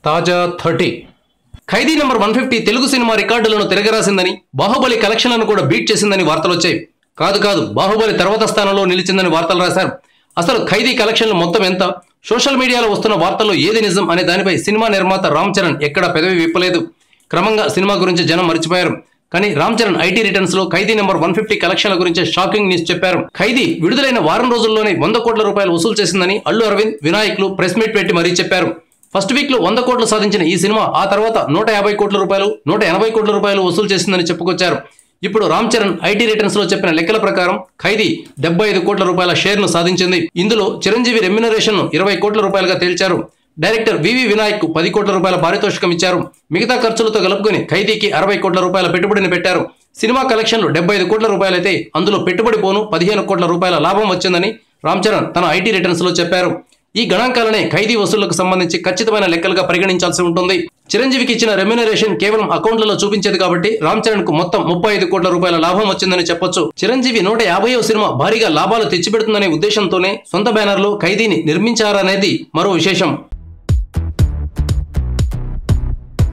తాజా thirty Khaidi number one fifty Telugu సినిమా రికార్డులను తిరగరాసిందని బాహుబలి కలెక్షన్లను కూడా బీట్ చేసిందని వార్తలు వచ్చాయి కాదు కాదు బాహుబలి తర్వాత స్థానంలో నిలిచిందని వార్తలు రాశారు అసలు ఖైదీ కలెక్షన్లు మొత్తం ఎంత సోషల్ మీడియాలో వస్తున్న వార్తల్లో ఏది నిజం అనే దానిపై సినిమా నిర్మాత రామ్ చరణ్ ఎక్కడా పెదవి విప్పలేదు క్రమంగా సినిమా గురించి జనం మర్చిపోయారు కానీ రామ్ చరణ్ ఐటీ రిటర్న్స్ లో ఖైదీ నెంబర్ వన్ ఫిఫ్టీ కలెక్షన్ల గురించి షాకింగ్ న్యూస్ చెప్పారు ఖైదీ విడుదలైన వారం రోజుల్లోనే వంద కోట్ల రూపాయలు వసూలు చేసిందని అల్లు అరవింద్ వినాయక్లు ప్రెస్ మీట్ పెట్టి మరీ చెప్పారు ఫస్ట్ వీక్ లో వంద కోట్లు సాధించిన ఈ సినిమా ఆ తర్వాత నూట యాభై కోట్ల రూపాయలు నూట ఎనభై కోట్ల రూపాయలు వసూలు చేసిందని చెప్పుకొచ్చారు ఇప్పుడు రామ్ చరణ్ ఐటీ రిటర్న్స్ లో చెప్పిన లెక్కల ప్రకారం ఖైదీ డెబ్బై ఐదు కోట్ల రూపాయల షేర్ ను సాధించింది ఇందులో చిరంజీవి రెమ్యునరేషన్ ను ఇరవై కోట్ల రూపాయలుగా తేల్చారు డైరెక్టర్ వివి వినాయక్ కు పది కోట్ల రూపాయల పారితోషికం ఇచ్చారు మిగతా ఖర్చులతో కలుపుకొని ఖైదీకి అరవై కోట్ల రూపాయల పెట్టుబడిని పెట్టారు సినిమా కలెక్షన్లు డెబ్బై ఐదు కోట్ల రూపాయలైతే అందులో పెట్టుబడి పోను పదిహేను కోట్ల రూపాయల లాభం వచ్చిందని రామ్ చరణ్ తన ఐటీ రిటర్న్స్ లో చెప్పారు ఈ గణాంకాలనే ఖైదీ వసూళ్లకు సంబంధించి ఖచ్చితమైన లెక్కలుగా పరిగణించాల్సి ఉంటుంది చిరంజీవికి ఇచ్చిన రెమ్యునరేషన్ కేవలం అకౌంట్లలో చూపించేది కాబట్టి రామ్ చరణ్ కు మొత్తం ముప్పై ఐదు కోట్ల రూపాయల లాభం వచ్చిందని చెప్పొచ్చు చిరంజీవి నూట యాభైవ సినిమా భారీగా లాభాలు తెచ్చిపెడుతుందనే ఉద్దేశంతోనే సొంత బ్యానర్లో ఖైదీని నిర్మించారనేది మరో విశేషం